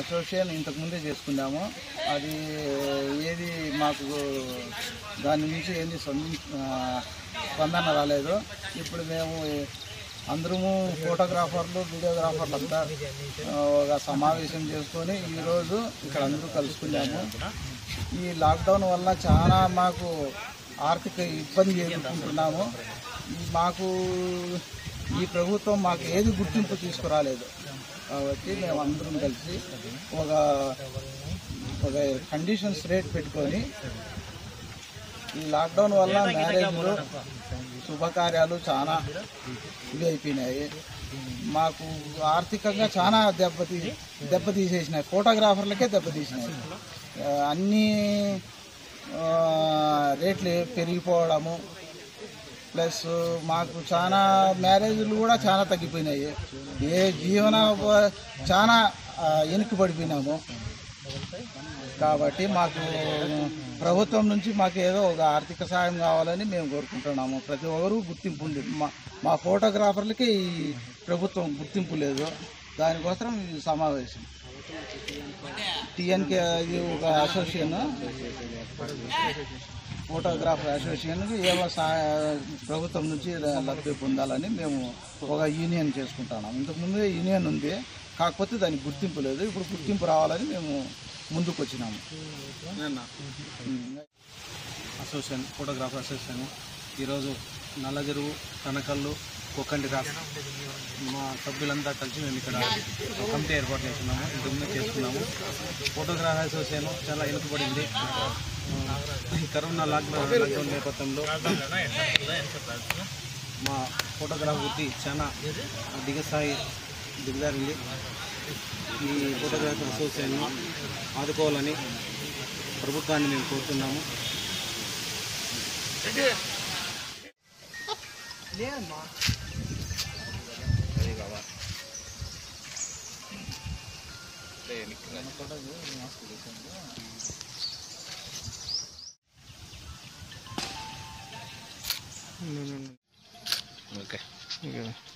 association ఇంతకు ముందే చేసుకున్నాము అది ఏది మాకు దాని నుంచి ఏంది స్పందించ ఆ, స్పందన రాలేదు ఇప్పుడు మేము అందరము ఫోటోగ్రాఫర్లు వీడియోగ్రాఫర్లు అంతా ఆ, ఒక సమావేశం చేసుకొని ఈరోజు ఇక్కడ అందరూ కలుసుకున్నాము ఈ లాక్డౌన్ వల్ల చాలా మాకు ఆర్థిక ఇబ్బంది ఎదుర్కొంటున్నాము ఈ మాకు ఈ ప్రభుత్వం మాకు ఏది గుర్తింపు తీసుకురాలేదు కాబట్టి మేము అందరం కలిసి ఒక ఒక కండిషన్స్ రేట్ పెట్టుకొని ఈ లాక్డౌన్ వల్ల మ్యారేజ్లు శుభకార్యాలు చాలా ఇవి అయిపోయినాయి మాకు ఆర్థికంగా చాలా దెబ్బతీ దెబ్బతీసేసినాయి ఫోటోగ్రాఫర్లకే దెబ్బతీసినాయి ఆ, అన్ని ఆ, రేట్లు పెరిగిపోవడము ప్లస్ మాకు చాలా మ్యారేజ్లు కూడా చాలా తగ్గిపోయినాయి ఏ జీవన ఉప- చాలా ఆ, వెనక్కి పడిపోయినాము కాబట్టి మాకు ప్రభుత్వం నుంచి మాకు ఏదో ఒక ఆర్థిక సాయం కావాలని మేము కోరుకుంటున్నాము ప్రతి ఒక్కరూ గుర్తింపు ఉంది మా మా ఫోటోగ్రాఫర్లకి ఈ ప్రభుత్వం గుర్తింపు లేదు దానికోసం ఈ సమావేశం టిఎన్కే ఇది ఒక అసోసియేషన్ ఫోటోగ్రాఫర్ అసోసియేషన్కి ఏమో సహాయ ప్రభుత్వం నుంచి లబ్ధి పొందాలని మేము ఒక యూనియన్ చేసుకుంటున్నాం ఇంతకుముందు యూనియన్ ఉంది కాకపోతే దానికి గుర్తింపు లేదు ఇప్పుడు గుర్తింపు రావాలని మేము ముందుకు వచ్చినాము అసోసియేషన్ ఫోటోగ్రాఫర్ అసోసియేషన్ ఈరోజు నల్లజెరువు కనకల్లు కొక్కండి రాష్ట్ర మా సభ్యులంతా కలిసి మేము ఇక్కడ ఒక కమిటీ ఏర్పాటు చేస్తున్నాము ఇంతకుముందు చేసుకున్నాము ఫోటోగ్రాఫర్ అసోసియేషన్ చాలా వెనుకబడింది ఆ, ఈ కరోనా లాక్డౌన్ లాక్డౌన్ నేపథ్యంలో మా ఫోటోగ్రాఫ్ వృత్తి చాలా దిగస్థాయి దిగజారింది ఈ ఫోటోగ్రాఫర్ అసోసియేషన్ ఆదుకోవాలని ప్రభుత్వాన్ని మేము కోరుతున్నాము ఓకే